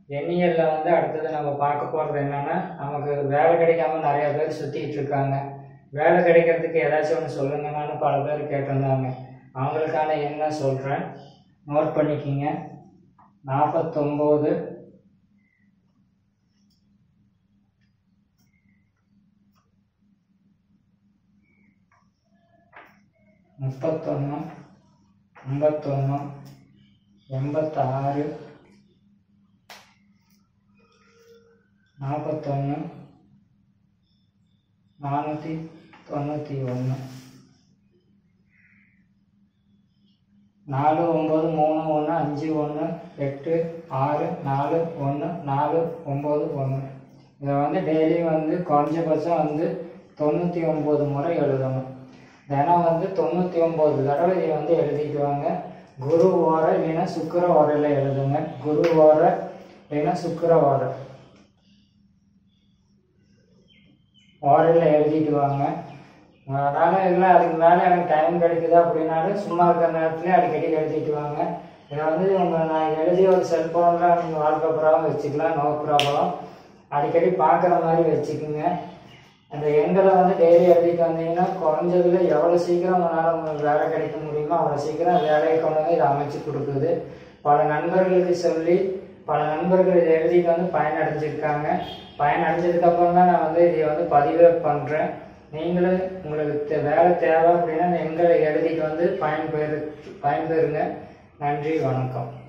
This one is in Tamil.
எண்ணியலில் வந்து அடுத்தது நம்ம பார்க்க போகிறது என்னென்னா நமக்கு வேலை கிடைக்காம நிறைய பேர் சுற்றிக்கிட்டு இருக்காங்க வேலை கிடைக்கிறதுக்கு ஏதாச்சும் ஒன்று சொல்லுங்கன்னு பல பேர் கேட்டிருந்தாங்க அவங்களுக்கான என்ன சொல்கிறேன் நோட் பண்ணிக்கிங்க நாற்பத்தொம்போது முப்பத்தொன்று ஐம்பத்தொன்று எண்பத்தாறு நாற்பத்தொன்று நானூற்றி தொண்ணூற்றி ஒன்று நாலு ஒம்பது மூணு ஒன்று அஞ்சு ஒன்று எட்டு ஆறு நாலு ஒன்று நாலு ஒம்பது ஒன்று இதை வந்து டெய்லி வந்து குறைஞ்சபட்சம் வந்து தொண்ணூற்றி ஒம்பது முறை எழுதணும் தினம் வந்து தொண்ணூற்றி ஒம்பது தடவை இதை வந்து எழுதிட்டு வாங்க குரு ஓர இல்லைன்னா சுக்கிர ஓரையில் எழுதுங்க குரு ஓர இல்லைன்னா சுக்கிர ஓரை ஓரையில் எழுதிட்டு வாங்க அதனால் இல்லை அதுக்கு மேலே எனக்கு டைம் கிடைக்குது அப்படின்னாலும் சும்மா இருக்கிற நேரத்துலேயே அடிக்கடி எழுதிட்டு வாங்க இதை வந்து உங்கள் நான் எழுதி ஒரு செல்ஃபோனில் நீங்கள் வால்பேப்பராகவும் வச்சுக்கலாம் நோ ப்ராப்ளம் அடிக்கடி பார்க்குற மாதிரி வச்சுக்கோங்க அந்த எண்களை வந்து டெய்லி எழுதிட்டு வந்தீங்கன்னா குறைஞ்சதுல எவ்வளோ சீக்கிரம் உங்களால் உங்களுக்கு வேலை கிடைக்க முடியுமோ அவ்வளோ சீக்கிரம் வேலையை கொண்டு வந்து இதை அமைச்சு கொடுக்குது பல நண்பர்களுக்கு சொல்லி பல நண்பர்கள் இதை எழுதிட்டு வந்து பயனடைஞ்சிருக்காங்க பயனடைஞ்சதுக்கப்புறம் தான் நான் வந்து இதை வந்து பதிவே பண்ணுறேன் நீங்களும் உங்களுக்கு தே- வேலை தேவை அப்படின்னா இந்த எண்களை எழுதிட்டு வந்து பயன்பெறு பயன்பெறுங்க நன்றி வணக்கம்